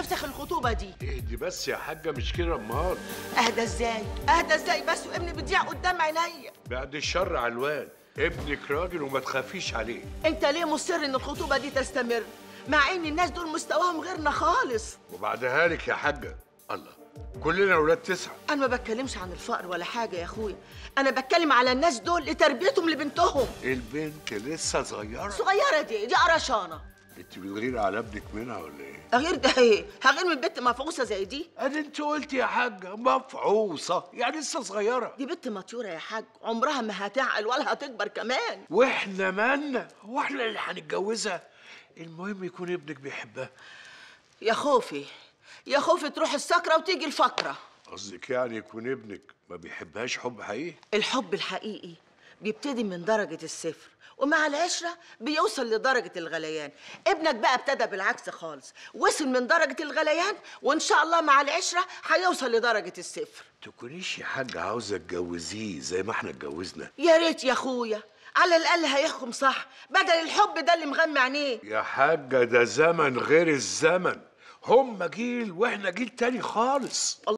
نفسخ الخطوبه دي اهدي بس يا حاجه مش كده امال اهدى ازاي اهدى ازاي بس وابني بيضيع قدام عينيا بعد الشر على الواد ابنك راجل وما تخافيش عليه انت ليه مصر ان الخطوبه دي تستمر مع ان الناس دول مستواهم غيرنا خالص وبعدها لك يا حاجه الله كلنا ولاد تسعه انا ما بتكلمش عن الفقر ولا حاجه يا اخويا انا بتكلم على الناس دول لتربيتهم لبنتهم البنت لسه صغيره صغيره دي دي قرشانه انت بتغيري على ابنك منها ولا ايه غير ده ايه هغير من بنت مفعوصه زي دي ادي انت قلت يا حاجه مفعوصه يعني لسه صغيره دي بنت مطيوره يا حاج عمرها ما هتعقل ولا هتكبر كمان واحنا مالنا هو احنا اللي هنتجوزها المهم يكون ابنك بيحبها يا خوفي يا خوفي تروح السكره وتيجي الفقره قصدك يعني يكون ابنك ما بيحبهاش حب حقيقي الحب الحقيقي بيبتدي من درجة الصفر ومع العشرة بيوصل لدرجة الغليان ابنك بقى ابتدى بالعكس خالص وصل من درجة الغليان وإن شاء الله مع العشرة هيوصل لدرجة الصفر تكونيش يا حاجه عاوزه تجوزيه زي ما احنا اتجوزنا يا ريت يا أخويا على الأقل هيحكم صح بدل الحب ده اللي مغمى عينيه يا حاجه ده زمن غير الزمن هم جيل واحنا جيل تاني خالص